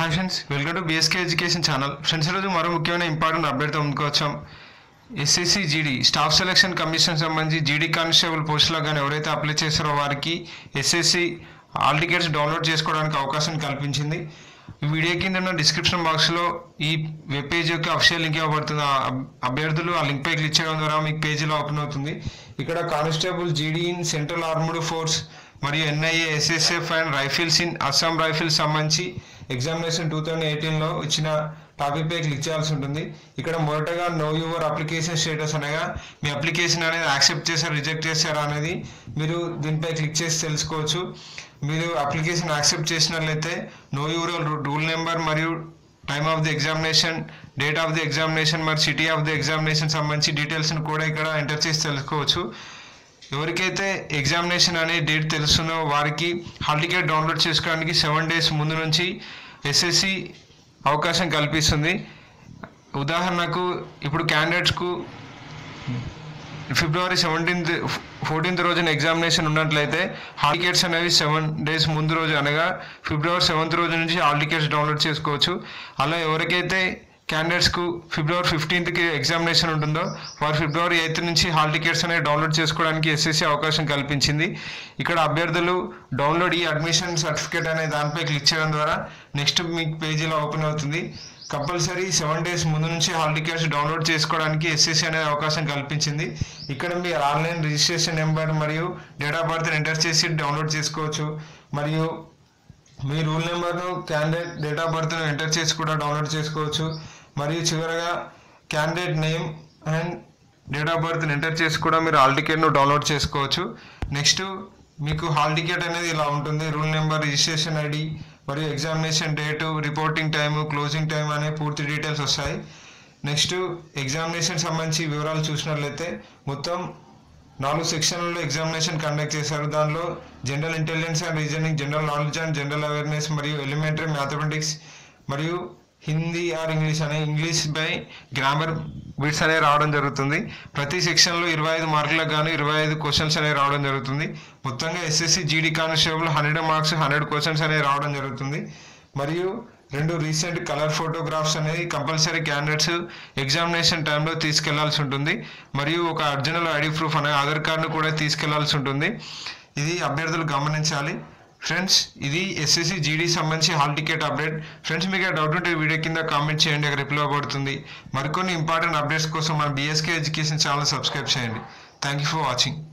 hi friends welcome to BSK education channel friends ఈరోజు మరో ముఖ్యమైన ఇంపార్టెంట్ అప్డేట్తో ముందుకు వచ్చాం SSC GD staff selection commission సంబంధించి జీడీ కానిస్టేబుల్ పోస్టులో కానీ ఎవరైతే అప్లై చేస్తారో వారికి ఎస్ఎస్సి ఆల్ టికెట్స్ డౌన్లోడ్ చేసుకోవడానికి అవకాశం కల్పించింది ఈ వీడియో కింద ఉన్న డిస్క్రిప్షన్ బాక్స్లో ఈ వెబ్ పేజ్ యొక్క అఫిషియల్ లింక్ ఇవ్వబడుతుంది ఆ అబ్- అభ్యర్థులు ఆ లింక్ పై క్లిక్ చేయడం ద్వారా మీకు పేజీలో ఓపెన్ అవుతుంది ఇక్కడ constable GD in central armed force మరియు NIA SSF and rifles in Assam rifles సంబంధించి ఎగ్జామినేషన్ టూ థౌజండ్ ఎయిటీన్లో ఇచ్చిన టాపిక్ పై క్లిక్ చేయాల్సి ఉంటుంది ఇక్కడ మొదటగా నో యువర్ అప్లికేషన్ స్టేటస్ అనగా మీ అప్లికేషన్ అనేది యాక్సెప్ట్ చేశారా రిజెక్ట్ చేశారా అనేది మీరు దీనిపై క్లిక్ చేసి తెలుసుకోవచ్చు మీరు అప్లికేషన్ యాక్సెప్ట్ చేసినట్లయితే నో యువర్ రూల్ నెంబర్ మరియు time of the examination date of the examination మరియు సిటీ ఆఫ్ ది ఎగ్జామినేషన్ సంబంధించి డీటెయిల్స్ని కూడా ఇక్కడ ఎంటర్ చేసి తెలుసుకోవచ్చు ఎవరికైతే ఎగ్జామినేషన్ అనే డేట్ తెలుస్తుందో వారికి హాల్ టికెట్ డౌన్లోడ్ చేసుకోవడానికి సెవెన్ డేస్ ముందు నుంచి ఎస్ఎస్సి అవకాశం కల్పిస్తుంది ఉదాహరణకు ఇప్పుడు క్యాండిడేట్స్కు ఫిబ్రవరి సెవెంటీన్త్ ఫోర్టీన్త్ రోజున ఎగ్జామినేషన్ ఉన్నట్లయితే హాల్ టికెట్స్ అనేవి సెవెన్ డేస్ ముందు రోజు అనగా ఫిబ్రవరి సెవెంత్ రోజు నుంచి హాల్ టికెట్స్ డౌన్లోడ్ చేసుకోవచ్చు అలా ఎవరికైతే క్యాండిడేట్స్కు ఫిబ్రవరి ఫిఫ్టీన్త్కి ఎగ్జామినేషన్ ఉంటుందో వారు ఫిబ్రవరి ఎయిత్ నుంచి హాల్ టికెట్స్ అనేవి డౌన్లోడ్ చేసుకోవడానికి ఎస్ఎస్సి అవకాశం కల్పించింది ఇక్కడ అభ్యర్థులు డౌన్లోడ్ ఈ అడ్మిషన్ సర్టిఫికేట్ అనే దానిపై క్లిక్ చేయడం ద్వారా నెక్స్ట్ మీకు పేజీలో ఓపెన్ అవుతుంది కంపల్సరీ సెవెన్ డేస్ ముందు నుంచి హాల్ టికెట్స్ డౌన్లోడ్ చేసుకోవడానికి ఎస్ఎస్సి అనే అవకాశం కల్పించింది ఇక్కడ మీ ఆన్లైన్ రిజిస్ట్రేషన్ నెంబర్ మరియు డేట్ ఆఫ్ బర్త్ ఎంటర్ చేసి డౌన్లోడ్ చేసుకోవచ్చు మరియు మీ రూల్ నెంబర్ను క్యాండిడేట్ డేట్ ఆఫ్ బర్త్ను ఎంటర్ చేసి కూడా డౌన్లోడ్ చేసుకోవచ్చు మరియు చివరగా candidate name and date of బర్త్ని ఎంటర్ చేసి కూడా మీరు హాల్ టికెట్ను డౌన్లోడ్ చేసుకోవచ్చు నెక్స్ట్ మీకు హాల్ టికెట్ అనేది ఇలా ఉంటుంది రూల్ నెంబర్ రిజిస్ట్రేషన్ ఐడి మరియు examination date reporting time closing time అనే పూర్తి డీటెయిల్స్ వస్తాయి నెక్స్ట్ ఎగ్జామినేషన్ సంబంధించి వివరాలు చూసినట్లయితే మొత్తం నాలుగు సెక్షన్లలో ఎగ్జామినేషన్ కండక్ట్ చేశారు దానిలో general intelligence and reasoning general knowledge and general awareness మరియు ఎలిమెంటరీ మ్యాథమెటిక్స్ మరియు హిందీ ఆర్ ఇంగ్లీష్ అనే ఇంగ్లీష్ బై గ్రామర్ బిట్స్ అనేవి రావడం జరుగుతుంది ప్రతి సెక్షన్లో ఇరవై ఐదు మార్కులకు గాను ఇరవై ఐదు క్వశ్చన్స్ అనేవి రావడం జరుగుతుంది మొత్తంగా SSC GD constable hundred marks hundred questions అనేవి రావడం జరుగుతుంది మరియు రెండు రీసెంట్ కలర్ ఫోటోగ్రాఫ్స్ అనేది కంపల్సరీ క్యాండిడేట్స్ ఎగ్జామినేషన్ టైంలో తీసుకెళ్లాల్సి ఉంటుంది మరియు ఒక ఒరిజినల్ ఐడి ప్రూఫ్ అనే ఆధార్ కార్డును కూడా తీసుకెళ్లాల్సి ఉంటుంది ఇది అభ్యర్థులు గమనించాలి ఫ్రెండ్స్ ఇది ఎస్ఎస్సి జీడీ సంబంధించి హాల్ టికెట్ అప్డేట్ ఫ్రెండ్స్ మీకు డౌట్ ఉంటే వీడియో కింద కామెంట్ చేయండి అక్కడ రిప్లై పడుతుంది మరికొన్ని ఇంపార్టెంట్ అప్డేట్స్ కోసం మన బీఎస్కే ఎడ్యుకేషన్ ఛానల్ సబ్స్క్రైబ్ చేయండి థ్యాంక్ యూ ఫర్ వాచింగ్